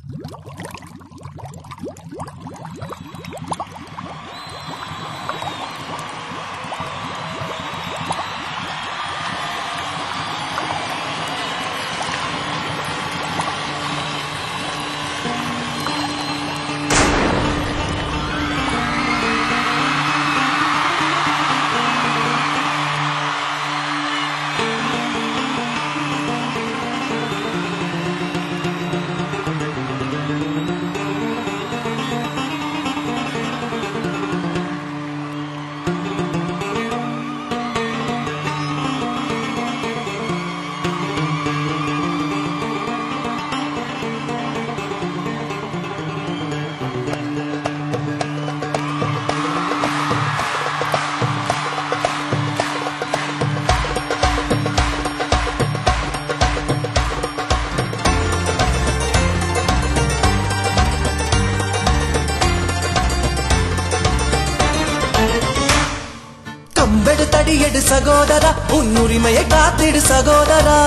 கம்பெடு தடியெடு சகோதரா உன் உரிமையை காத்திடு சகோதரா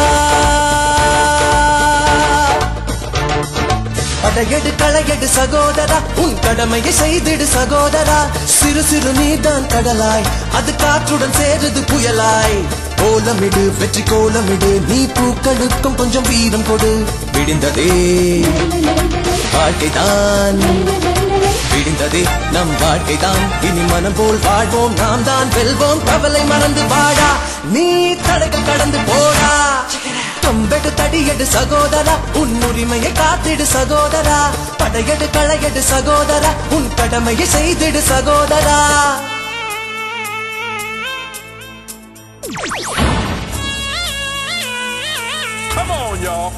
படையெடு களையெடு சகோதரா உன் கடமையை செய்திடு சகோதரா சிறு சிறு நீதான் கடலாய் அது காற்றுடன் சேருது புயலாய் கோலமிடு வெற்றி கோலமிடு நீ பூக்களுக்கும் கொஞ்சம் வீரம் கொடு விடிந்ததே வாழ்க்கைதான் விடிந்ததே நம் வாழ்க்கைதான் இனி மனம் போல் வாழ்வோம் நாம் தான் வெல்வோம் கவலை மறந்து வாடா நீ தடைகள் கடந்து போடா கம்பெடு தடியெடு சகோதரா உன் உரிமையை காத்திடு சகோதரா படையெடு களையெடு சகோதரா உன் கடமையை செய்திடு சகோதரா Come on, y'all.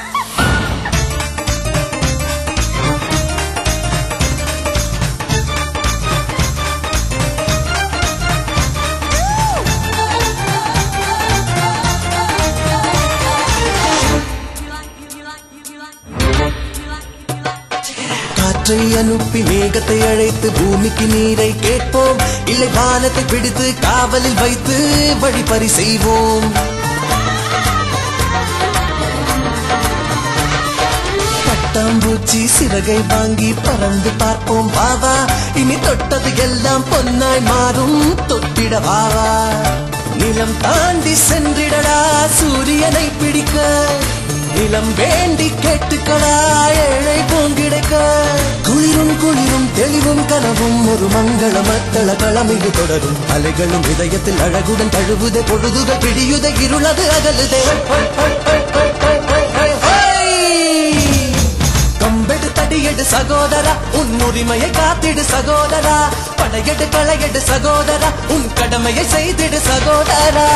காற்றை அனுப்பி மேகத்தை அழைத்து பூமிக்கு நீரை கேட்போம் இல்லை வானத்தை பிடித்து காவலில் வைத்து வழிபறி செய்வோம் பட்டாம்பூச்சி சிறகை வாங்கி பறந்து பார்ப்போம் வாவா இனி தொட்டது எல்லாம் பொன்னாய் மாறும் தொட்டிட வாவா நிலம் தாண்டி சென்றிடடா சூரியனை பிடிக்க நிலம் வேண்டி கேட்டுக்கடா ஏழை பூங்கிடைக்க குளிரும் குளிரும் தெளிவும் கனவும் ஒரு மங்கள மத்தள களமிகு தொடரும் அலைகளும் இதயத்தில் அழகுடன் தழுவுதே பொழுதுகள் பிடியுத இருளது அகலுதே கம்பெடு தடியெடு சகோதரா உன் உரிமையை காத்திடு சகோதரா படையெடு களையெடு சகோதரா உன் கடமையை செய்திடு சகோதரா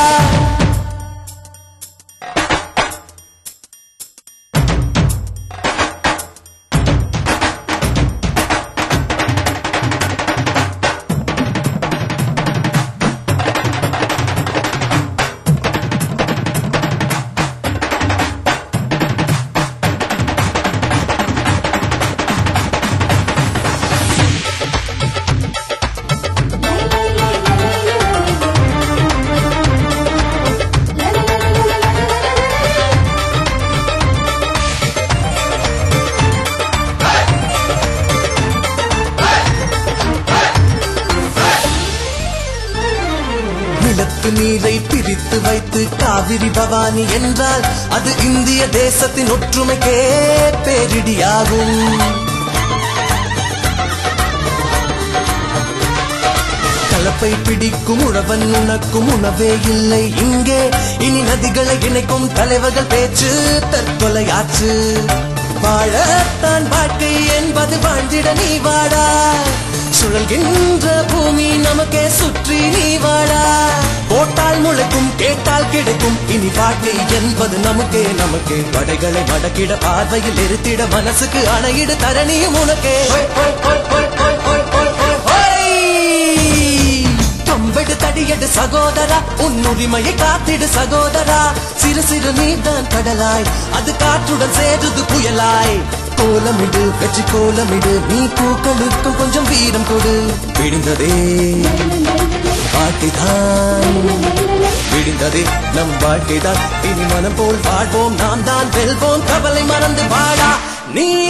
நிலத்து நீரை பிரித்து வைத்து காவிரி பவானி என்றால் அது இந்திய தேசத்தின் ஒற்றுமைக்கே பேரிடியாகும் கலப்பை பிடிக்கும் உழவன் உனக்கும் உணவே இல்லை இங்கே இனி நதிகளை இணைக்கும் தலைவர்கள் பேச்சு தற்கொலையாச்சு வாழத்தான் வாழ்க்கை என்பது வாழ்ந்திட நீ வாடா சுழல்கின்ற பூமி நமக்கே சுற்றி நீ வாழா போட்டால் முளைக்கும் கேட்டால் கிடைக்கும் இனி வாழ்க்கை என்பது நமக்கே நமக்கே படைகளை மடக்கிட பார்வையில் இருத்திட மனசுக்கு அணையிட தரணியும் உனக்கே கம்பெடு தடியடு சகோதரா உன் உரிமையை காத்திடு சகோதரா சிறு சிறு நீர்தான் கடலாய் அது காற்றுடன் சேருது புயலாய் கோலமிடு வெற்றி கோலமிடு நீ பூக்களுக்கும் கொஞ்சம் வீரம் கொடு விடிந்ததே வாழ்க்கைதான் விடிந்ததே நம் வாழ்க்கைதான் இனி மனம் போல் வாழ்வோம் நாம் தான் வெல்வோம் கவலை மறந்து வாடா நீ